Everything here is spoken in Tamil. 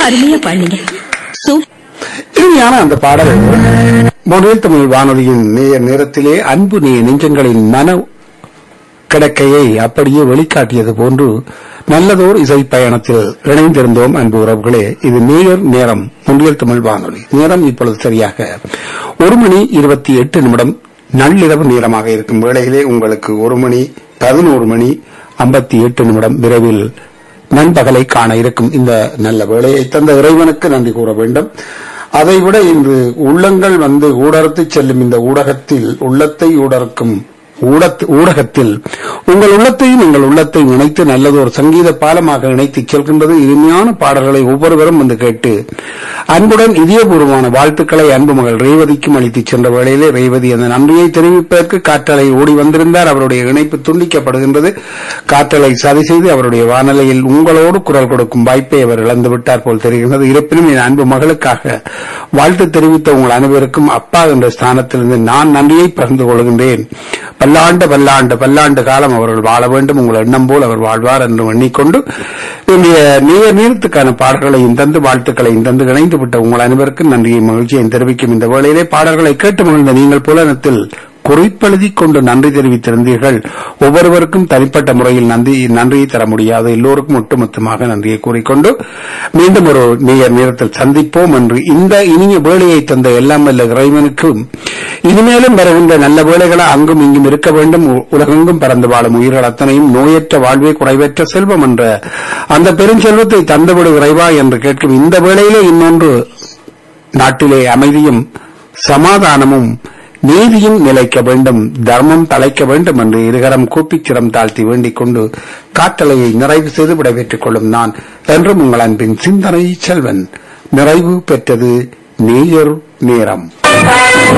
அருமையா பாடுனீங்க சூப் இனிமையான அந்த பாடல் மொழியில் தமிழ் வானொலியின் நேர் நேரத்திலே அன்பு நேய நெஞ்சங்களின் மன கிடக்கையை அப்படியே வெளிக்காட்டியது போன்று நல்லதோர் இசை பயணத்தில் இணைந்திருந்தோம் அன்பு உறவுகளே இது நேயர் நேரம் முன்றியல் தமிழ் வானொலி நேரம் இப்பொழுது சரியாக ஒரு மணி இருபத்தி எட்டு நிமிடம் நள்ளிரவு நேரமாக இருக்கும் வேளையிலே உங்களுக்கு ஒரு மணி பதினோரு மணி ஐம்பத்தி எட்டு நிமிடம் விரைவில் நண்பகலை காண இருக்கும் இந்த நல்ல வேளையை தந்த இறைவனுக்கு நன்றி கூற வேண்டும் அதைவிட இன்று உள்ளங்கள் வந்து ஊடறுத்து செல்லும் இந்த ஊடகத்தில் உள்ளத்தை ஊடறுக்கும் ஊடத்- ஊடகத்தில் உங்கள் உள்ளத்தையும் உங்கள் உள்ளத்தை இணைத்து நல்லதொரு சங்கீத பாலமாக இணைத்து செல்கின்றது இனிமையான பாடல்களை ஒவ்வொருவரும் வந்து கேட்டு அன்புடன் இதயபூர்வமான வாழ்த்துக்களை அன்பு மகள் ரேவதிக்கும் அளித்து சென்ற வேளையிலே ரேவதி அந்த நன்றியை தெரிவிப்பதற்கு காற்றலை ஓடி வந்திருந்தார் அவருடைய இணைப்பு துண்டிக்கப்படுகின்றது காற்றலை சதி செய்து அவருடைய வானலையில் உங்களோடு குரல் கொடுக்கும் வாய்ப்பை அவர் இழந்து விட்டார் போல் தெரிகின்றது இருப்பினும் என் அன்பு மகளுக்காக வாழ்த்து தெரிவித்த உங்கள் அனைவருக்கும் அப்பா என்ற ஸ்தானத்திலிருந்து நான் நன்றியை பகிர்ந்து கொள்கின்றேன் பல்லாண்டு பல்லாண்டு பல்லாண்டு காலம் அவர்கள் வாழ வேண்டும் உங்கள் எண்ணம் போல் அவர் வாழ்வார் என்று எண்ணிக்கொண்டு இன்றைய நீர் நீரத்துக்கான பாடல்களையும் தந்து வாழ்த்துக்களையும் தந்து இணைந்து விட்ட உங்கள் அனைவருக்கும் நன்றியை மகிழ்ச்சியை தெரிவிக்கும் இந்த வேளையிலே பாடல்களை கேட்டு மகிழ்ந்த நீங்கள் புலனத்தில் குறிப்பெழுதி கொண்டு நன்றி தெரிவித்திருந்தீர்கள் ஒவ்வொருவருக்கும் தனிப்பட்ட முறையில் நன்றி நன்றியை தர முடியாது எல்லோருக்கும் ஒட்டுமொத்தமாக நன்றியை கூறிக்கொண்டு மீண்டும் ஒரு நேயர் நேரத்தில் சந்திப்போம் என்று இந்த இனிய வேலையை தந்த எல்லாம் வல்ல இறைவனுக்கும் இனிமேலும் வருகின்ற நல்ல வேலைகளை அங்கும் இங்கும் இருக்க வேண்டும் உ- உலகெங்கும் பறந்து வாழும் உயிர்கள் அத்தனையும் நோயற்ற வாழ்வே குறைவற்ற செல்வம் என்ற அந்த பெருஞ்செல்வத்தை தந்துவிடு இறைவா என்று கேட்கும் இந்த வேளையிலே இன்னொன்று நாட்டிலே அமைதியும் சமாதானமும் நீதியும் நிலைக்க வேண்டும் தர்மம் தலைக்க வேண்டும் என்று இருகரம் கூப்பிச் சிரம் தாழ்த்தி வேண்டிக் கொண்டு காட்டலையை நிறைவு செய்து விடைபெற்றுக் கொள்ளும் நான் என்றும் உங்கள் அன்பின் சிந்தனை செல்வன் நிறைவு பெற்றது நேயர் நேரம்